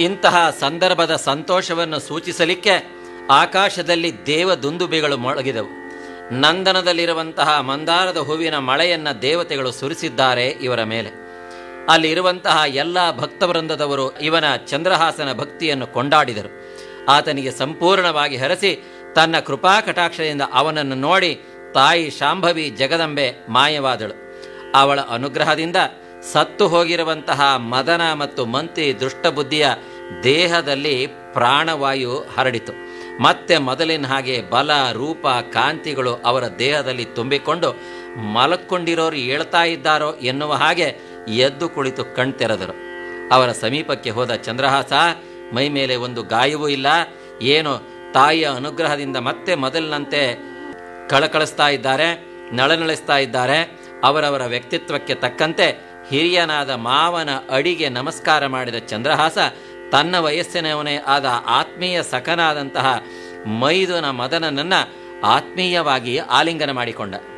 ಇಂತಹ ಸಂದರ್ಭದ ಸಂತೋಷವನ್ನು ಸೂಚಿಸಲಿಕ್ಕೆ ಆಕಾಶದಲ್ಲಿ ದೇವ ದುಂದುಬಿಗಳು ಮೊಳಗಿದವು ನಂದನದಲ್ಲಿರುವಂತಹ ಮಂದಾರದ ಹೂವಿನ ಮಳೆಯನ್ನ ದೇವತೆಗಳು ಸುರಿಸಿದ್ದಾರೆ ಇವರ ಮೇಲೆ ಅಲ್ಲಿರುವಂತಹ ಎಲ್ಲ ಭಕ್ತವೃಂದದವರು ಇವನ ಚಂದ್ರಹಾಸನ ಭಕ್ತಿಯನ್ನು ಕೊಂಡಾಡಿದರು ಆತನಿಗೆ ಸಂಪೂರ್ಣವಾಗಿ ಹರಸಿ ತನ್ನ ಕೃಪಾ ಕಟಾಕ್ಷದಿಂದ ಅವನನ್ನು ನೋಡಿ ತಾಯಿ ಶಾಂಭವಿ ಜಗದಂಬೆ ಮಾಯವಾದಳು ಅವಳ ಅನುಗ್ರಹದಿಂದ ಸತ್ತು ಹೋಗಿರುವಂತಹ ಮದನ ಮತ್ತು ಮಂತಿ ದುಷ್ಟಬುದ್ಧಿಯ ದೇಹದಲ್ಲಿ ಪ್ರಾಣವಾಯು ಹರಡಿತು ಮತ್ತೆ ಮೊದಲಿನ ಹಾಗೆ ಬಲ ರೂಪ ಕಾಂತಿಗಳು ಅವರ ದೇಹದಲ್ಲಿ ತುಂಬಿಕೊಂಡು ಮಲಕ್ಕೊಂಡಿರೋರು ಏಳ್ತಾ ಇದ್ದಾರೋ ಎನ್ನುವ ಹಾಗೆ ಎದ್ದು ಕುಳಿತು ಕಣ್ತೆರೆದರು ಅವರ ಸಮೀಪಕ್ಕೆ ಹೋದ ಚಂದ್ರಹಾಸ ಮೈ ಮೇಲೆ ಒಂದು ಗಾಯವೂ ಇಲ್ಲ ಏನು ತಾಯಿಯ ಅನುಗ್ರಹದಿಂದ ಮತ್ತೆ ಮೊದಲಿನಂತೆ ಕಳಕಳಿಸ್ತಾ ಇದ್ದಾರೆ ನಳನಳಿಸ್ತಾ ಇದ್ದಾರೆ ಅವರವರ ವ್ಯಕ್ತಿತ್ವಕ್ಕೆ ತಕ್ಕಂತೆ ಹಿರಿಯನಾದ ಮಾವನ ಅಡಿಗೆ ನಮಸ್ಕಾರ ಮಾಡಿದ ಚಂದ್ರಹಾಸ ತನ್ನ ವಯಸ್ಸಿನವನೇ ಆದ ಆತ್ಮೀಯ ಸಖನಾದಂತಹ ಮೈದುನ ಮದನನನ್ನ ಆತ್ಮೀಯವಾಗಿ ಆಲಿಂಗನ ಮಾಡಿಕೊಂಡ